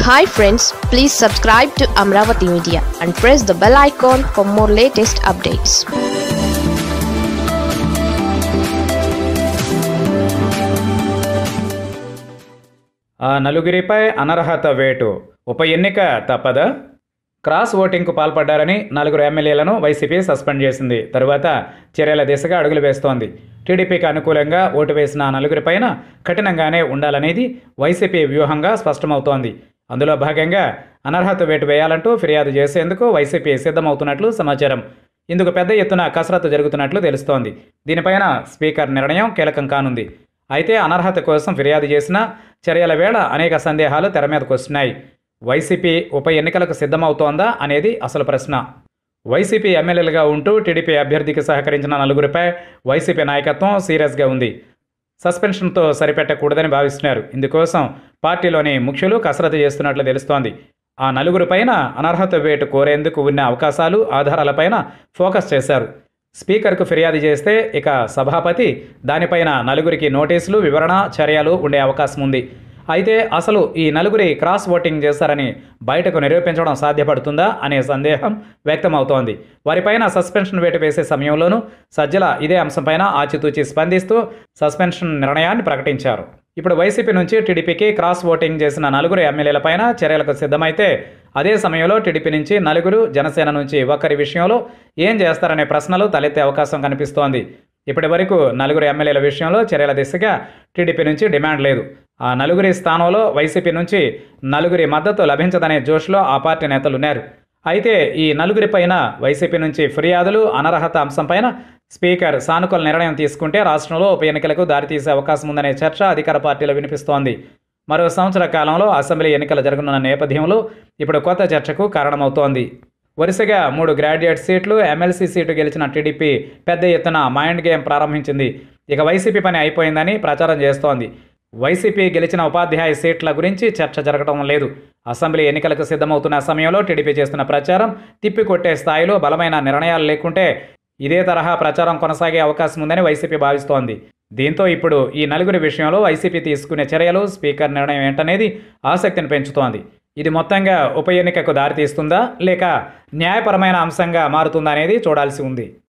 hi friends please subscribe to Amaravati media and press the bell icon for more latest updates ఆ నలుగురిపై అనర్హత వేటు ఉప ఎన్నిక తప్పదా క్రాస్ ఓటింగ్కు పాల్పడ్డారని నలుగురు ఎమ్మెల్యేలను వైసీపీ సస్పెండ్ చేసింది తరువాత చర్యల దిశగా అడుగులు వేస్తోంది టీడీపీకి అనుకూలంగా ఓటు వేసిన ఆ నలుగురిపైన కఠినంగానే ఉండాలనేది వైసీపీ వ్యూహంగా స్పష్టమవుతోంది అందులో భాగంగా అనర్హత వేటు వేయాలంటూ ఫిర్యాదు చేసేందుకు వైసీపీ సిద్ధమవుతున్నట్లు సమాచారం ఇందుకు పెద్ద ఎత్తున కసరత్తు జరుగుతున్నట్లు తెలుస్తోంది దీనిపైన స్పీకర్ నిర్ణయం కీలకం కానుంది అయితే అనర్హత కోసం ఫిర్యాదు చేసిన చర్యల వేళ అనేక సందేహాలు తెర మీదకు వస్తున్నాయి వైసీపీ ఉప ఎన్నికలకు సిద్ధమవుతోందా అనేది అసలు ప్రశ్న వైసీపీ ఎమ్మెల్యేలుగా ఉంటూ టీడీపీ అభ్యర్థికి సహకరించిన నలుగురిపై వైసీపీ నాయకత్వం సీరియస్గా ఉంది సస్పెన్షన్తో సరిపెట్టకూడదని భావిస్తున్నారు ఇందుకోసం పార్టీలోని ముఖ్యులు కసరత్తు చేస్తున్నట్లు తెలుస్తోంది ఆ నలుగురిపైన అనర్హత వేటు కోరేందుకు ఉన్న అవకాశాలు ఆధారాలపైన ఫోకస్ చేశారు స్పీకర్కు ఫిర్యాదు చేస్తే ఇక సభాపతి దానిపైన నలుగురికి నోటీసులు వివరణ చర్యలు ఉండే అవకాశం ఉంది అయితే అసలు ఈ నలుగురి క్రాస్ ఓటింగ్ చేశారని బయటకు నిరూపించడం సాధ్యపడుతుందా అనే సందేహం వ్యక్తమవుతోంది వారిపైన సస్పెన్షన్ వేటు వేసే సమయంలోనూ సజ్జల ఇదే అంశంపైన ఆచితూచి స్పందిస్తూ సస్పెన్షన్ నిర్ణయాన్ని ప్రకటించారు ఇప్పుడు వైసీపీ నుంచి టీడీపీకి క్రాస్ ఓటింగ్ చేసిన నలుగురు ఎమ్మెల్యేలపైన చర్యలకు సిద్ధమైతే అదే సమయంలో టీడీపీ నుంచి నలుగురు జనసేన నుంచి ఒకరి విషయంలో ఏం చేస్తారనే ప్రశ్నలు తలెత్తే అవకాశం కనిపిస్తోంది ఇప్పటి వరకు నలుగురు ఎమ్మెల్యేల విషయంలో చర్యల దిశగా టీడీపీ నుంచి డిమాండ్ లేదు ఆ నలుగురి స్థానంలో వైసీపీ నుంచి నలుగురి మద్దతు లభించదనే జోష్లో ఆ పార్టీ నేతలు ఉన్నారు అయితే ఈ నలుగురిపైన వైసీపీ నుంచి ఫిర్యాదులు అనర్హత అంశంపైన స్పీకర్ సానుకూల నిర్ణయం తీసుకుంటే రాష్ట్రంలో ఉప ఎన్నికలకు దారితీసే అవకాశం ఉందనే చర్చ అధికార పార్టీలో వినిపిస్తోంది మరో సంవత్సర కాలంలో అసెంబ్లీ ఎన్నికలు జరగనున్న నేపథ్యంలో ఇప్పుడు కొత్త చర్చకు కారణమవుతోంది వరుసగా మూడు గ్రాడ్యుయేట్ సీట్లు ఎమ్మెల్సీ సీటు గెలిచిన టీడీపీ పెద్ద ఎత్తున మైండ్ గేమ్ ప్రారంభించింది ఇక వైసీపీ పని అయిపోయిందని ప్రచారం చేస్తోంది వైసీపీ గెలిచిన ఉపాధ్యాయ సీట్ల గురించి చర్చ జరగడం లేదు అసెంబ్లీ ఎన్నికలకు సిద్ధమవుతున్న సమయంలో టీడీపీ చేస్తున్న ప్రచారం తిప్పికొట్టే స్థాయిలో బలమైన నిర్ణయాలు లేకుంటే ఇదే తరహా ప్రచారం కొనసాగే అవకాశం ఉందని వైసీపీ భావిస్తోంది దీంతో ఇప్పుడు ఈ నలుగురి విషయంలో వైసీపీ తీసుకునే చర్యలు స్పీకర్ నిర్ణయం ఏంటనేది ఆసక్తిని పెంచుతోంది ఇది మొత్తంగా ఉప ఎన్నికకు దారితీస్తుందా లేక న్యాయపరమైన అంశంగా మారుతుందా అనేది చూడాల్సి ఉంది